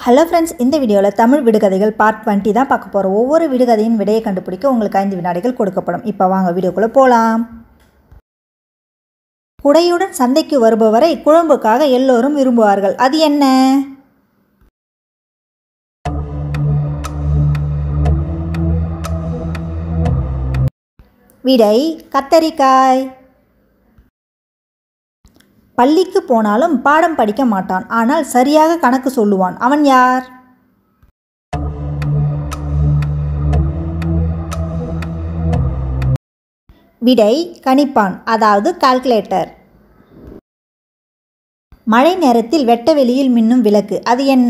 hello friends இந்த வீடியோவில் Tamil விடுகதைகள் part twenty தான் பார்க்க போகிறோம் ஒவ்வொரு விடுகதையின் விடையை கண்டுபிடிக்க உங்களுக்கு ஐந்து வினாடிகள் கொடுக்கப்படும் இப்போ வாங்க வீடியோக்குள்ளே போகலாம் குடையுடன் சந்தைக்கு வருபவரை குழம்புக்காக எல்லோரும் விரும்புவார்கள் அது என்ன விடை கத்தரிக்காய் பள்ளிக்கு போனாலும் பாடம் படிக்க மாட்டான் ஆனால் சரியாக கணக்கு சொல்லுவான் அவன் யார் விடை கணிப்பான் அதாவது கால்குலேட்டர் மழை நேரத்தில் வெட்ட வெளியில் மின்னும் விளக்கு அது என்ன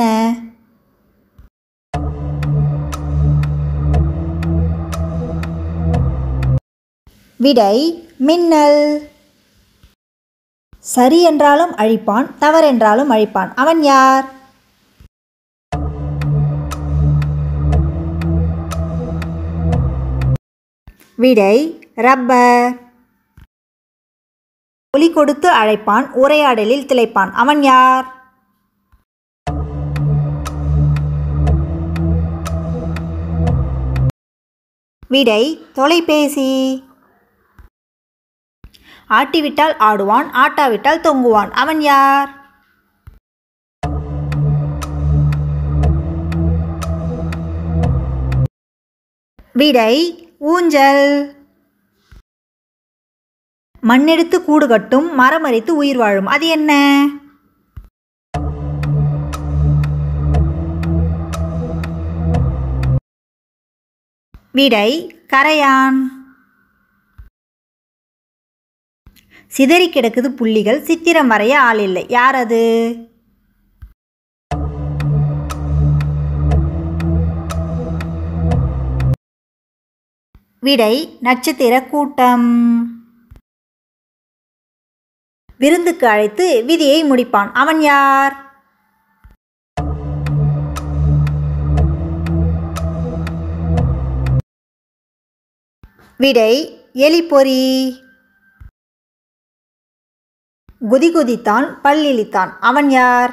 விடை மின்னல் சரி என்றாலும் அழிப்பான் தவறென்றாலும் அழிப்பான் அவன் யார் விடை ரப்பர் ஒலி கொடுத்து அழைப்பான் உரையாடலில் திளைப்பான் அவன் யார் விடை தொலைபேசி ஆட்டிவிட்டால் ஆடுவான் ஆட்டாவிட்டால் தொங்குவான் அவன் யார் விடை ஊஞ்சல் மண்ணெடுத்து கூடு கட்டும் மரமரித்து உயிர் வாழும் அது என்ன விடை கரையான் சிதறி கிடக்குது புள்ளிகள் சித்திரம் வரைய ஆள் இல்லை யார் அது விடை நட்சத்திர கூட்டம் விருந்துக்கு அழைத்து விதியை முடிப்பான் அவன் யார் விடை எலிப்பொறி குதி குதித்தான் பல்லிழித்தான் அவன் யார்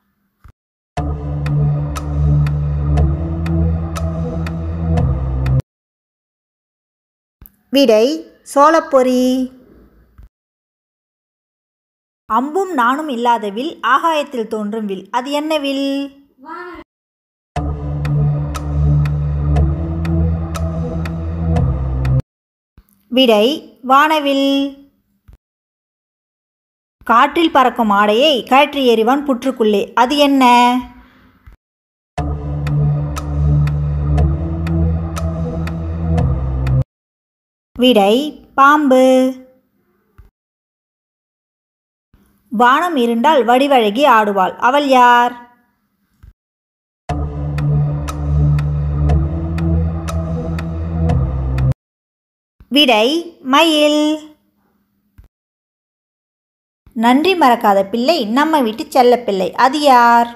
விடை சோளப்பொறி அம்பும் நானும் இல்லாத வில் ஆகாயத்தில் தோன்றும் வில் அது என்ன வில் விடை வானவில் காற்றில் பறக்கும் ஆடையை கழற்றி எறிவான் புற்றுக்குள்ளே அது என்ன விடை பாம்பு வானம் இருண்டால் வடிவழகி ஆடுவாள் அவள் யார் விடை மயில் நன்றி மறக்காத பிள்ளை நம்ம வீட்டு செல்ல பிள்ளை அது யார்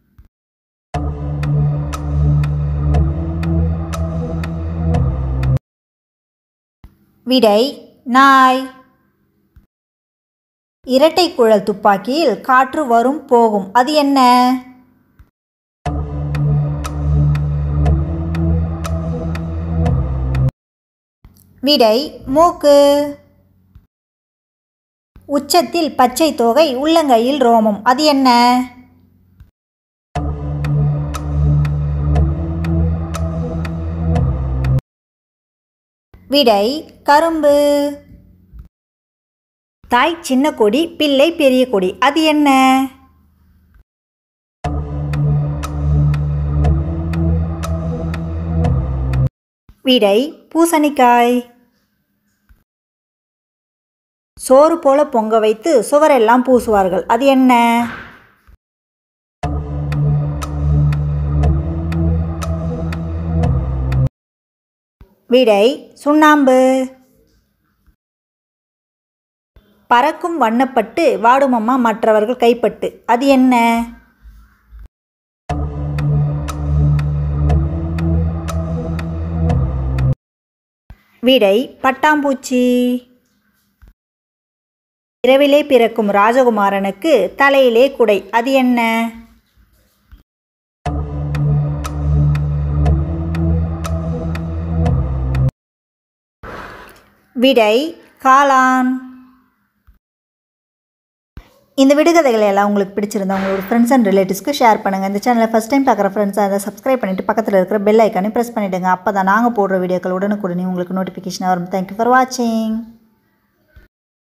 விடை நாய் இரட்டை குழல் துப்பாக்கியில் காற்று வரும் போகும் அது என்ன விடை மூக்கு உச்சத்தில் பச்சை தோகை உள்ளங்கையில் ரோமம் அது என்ன விடை கரும்பு தாய் சின்ன கொடி பிள்ளை பெரிய கொடி அது என்ன விடை பூசணிக்காய் சோறு போல பொங்க வைத்து சுவரெல்லாம் பூசுவார்கள் அது என்ன விடை சுண்ணாம்பு பறக்கும் வண்ணப்பட்டு வாடுமம்மா மற்றவர்கள் கைப்பட்டு அது என்ன விடை பட்டாம்பூச்சி இரவிலே பிறக்கும் ராஜகுமாரனுக்கு தலையிலே குடை அது என்ன விடை காளான் இந்த விடுகதைகளை எல்லாம் உங்களுக்கு பிடிச்சிருந்தா உங்களோட ஃப்ரெண்ட்ஸ் அண்ட் ரிலேட்டிவ்ஸ்க்கு ஷேர் பண்ணுங்கள் இந்த சேனலை ஃபஸ்ட் டைம் பார்க்குற ஃப்ரெண்ட்ஸாக அதை சப்ஸ்கிரைப் பண்ணிவிட்டு பக்கத்தில் இருக்கிற பெல் ஐக்கானே ப்ரெஸ் பண்ணிவிடுங்க அப்போ தான் நாங்கள் போடுற வீடியோக்கள் உடனுக்குடனே உங்களுக்கு நோட்டிஃபிகேஷன் வரும் தேங்க்யூ ஃபார் வாட்சிங்